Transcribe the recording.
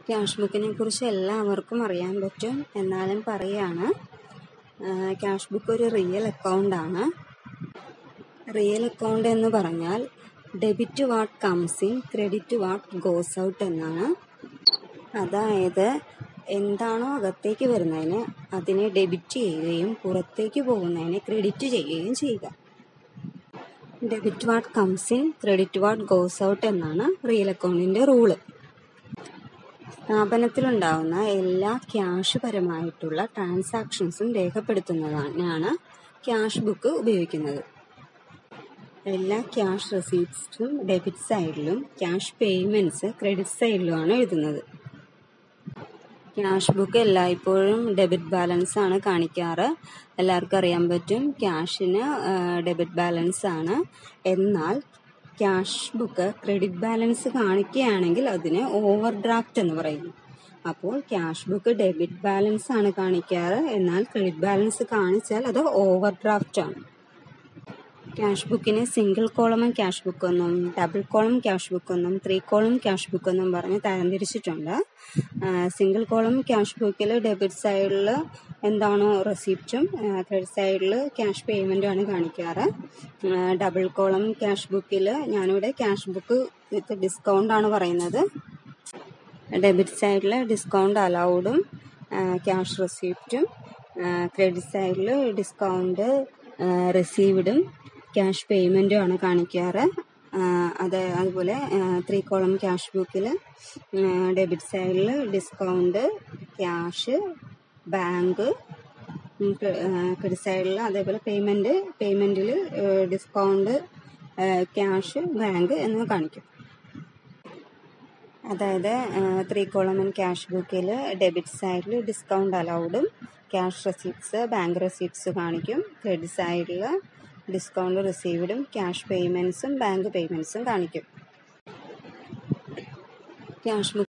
cash ബുക്കിനെ കുറിച്ച് എല്ലാവർക്കും അറിയാൻ പറ്റും എന്നാലും പറയാണ് ക്യാഷ് ബുക്ക് ഒരു റിയൽ അക്കൗണ്ട് ആണ് റിയൽ അക്കൗണ്ട് എന്ന് പറഞ്ഞാൽ debit what comes in credit what goes out എന്നാണ് അതായത് എന്താണോ അകത്തേക്ക് വരുന്നതിന് അതിനെ ഡെബിറ്റ് ചെയ്യുകയും പുറത്തേക്ക് പോകുന്നതിനെ ക്രെഡിറ്റ് ചെയ്യുകയും ചെയ്യുക debit what comes in credit what goes out എന്നാണ് റിയൽ അക്കൗണ്ടിൻ്റെ റൂള് സ്ഥാപനത്തിലുണ്ടാവുന്ന എല്ലാ ക്യാഷ് പരമായിട്ടുള്ള ട്രാൻസാക്ഷൻസും രേഖപ്പെടുത്തുന്നതിനാണ് ക്യാഷ് ബുക്ക് ഉപയോഗിക്കുന്നത് എല്ലാ ക്യാഷ് റെസീപ്റ്റ്സും ഡെബിറ്റ് സൈഡിലും ക്യാഷ് പേയ്മെൻറ്റ്സ് ക്രെഡിറ്റ് സൈഡിലുമാണ് എഴുതുന്നത് ക്യാഷ് ബുക്ക് എല്ലായ്പ്പോഴും ഡെബിറ്റ് ബാലൻസ് ആണ് കാണിക്കാറ് എല്ലാവർക്കും അറിയാൻ പറ്റും ക്യാഷിന് ഡെബിറ്റ് ബാലൻസ് ആണ് എന്നാൽ ക്യാഷ് ബുക്ക് ക്രെഡിറ്റ് ബാലൻസ് കാണിക്കുകയാണെങ്കിൽ അതിന് ഓവർ ഡ്രാഫ്റ്റ് എന്ന് പറയുന്നു അപ്പോൾ ക്യാഷ് ബുക്ക് ഡെബിറ്റ് ബാലൻസ് ആണ് കാണിക്കാറ് എന്നാൽ ക്രെഡിറ്റ് ബാലൻസ് കാണിച്ചാൽ അത് ഓവർ ഡ്രാഫ്റ്റ് ആണ് ക്യാഷ് ബുക്കിന് സിംഗിൾ കോളമും ക്യാഷ് ബുക്ക് എന്നും ഡബിൾ കോളം ക്യാഷ് ബുക്ക് എന്നും ത്രീ കോളം ക്യാഷ് ബുക്ക് എന്നും പറഞ്ഞ് തരംതിരിച്ചിട്ടുണ്ട് സിംഗിൾ കോളം ക്യാഷ് ബുക്കിൽ ഡെബിറ്റ് സൈഡിൽ എന്താണോ റെസിപ്റ്റും ക്രെഡിറ്റ് സൈഡിൽ ക്യാഷ് പേയ്മെൻറ്റും ആണ് കാണിക്കാറ് ഡബിൾ കോളം ക്യാഷ് ബുക്കിൽ ഞാനിവിടെ ക്യാഷ് ബുക്ക് വിത്ത് ഡിസ്കൗണ്ട് ആണ് പറയുന്നത് ഡെബിറ്റ് സൈഡിൽ ഡിസ്കൗണ്ട് അലൗഡും ക്യാഷ് റെസിപ്റ്റും ക്രെഡിറ്റ് സൈഡിൽ ഡിസ്കൗണ്ട് റിസീവ്ഡും ക്യാഷ് പേയ്മെൻറ്റും ആണ് കാണിക്കാറ് അത് അതുപോലെ ത്രീ കോളം ക്യാഷ് ബുക്കിൽ ഡെബിറ്റ് സൈഡിൽ ഡിസ്കൗണ്ട് ക്യാഷ് ബാങ്ക് ക്രെഡിറ്റ് സൈഡിൽ അതേപോലെ പേയ്മെൻറ്റ് പേയ്മെൻറ്റിൽ ഡിസ്കൗണ്ട് ക്യാഷ് ബാങ്ക് എന്ന് കാണിക്കും അതായത് ത്രീ കോളം ക്യാഷ് ബുക്കിൽ ഡെബിറ്റ് സൈഡിൽ ഡിസ്കൗണ്ട് അലൗഡും ക്യാഷ് റെസീപ്റ്റ്സ് ബാങ്ക് റെസീപ്റ്റ്സ് കാണിക്കും ക്രെഡിറ്റ് സൈഡിൽ ഡിസ്കൗണ്ട് റിസീവ്ഡും ക്യാഷ് പേയ്മെൻറ്റ്സും ബാങ്ക് പേയ്മെൻറ്റ്സും കാണിക്കും ക്യാഷ്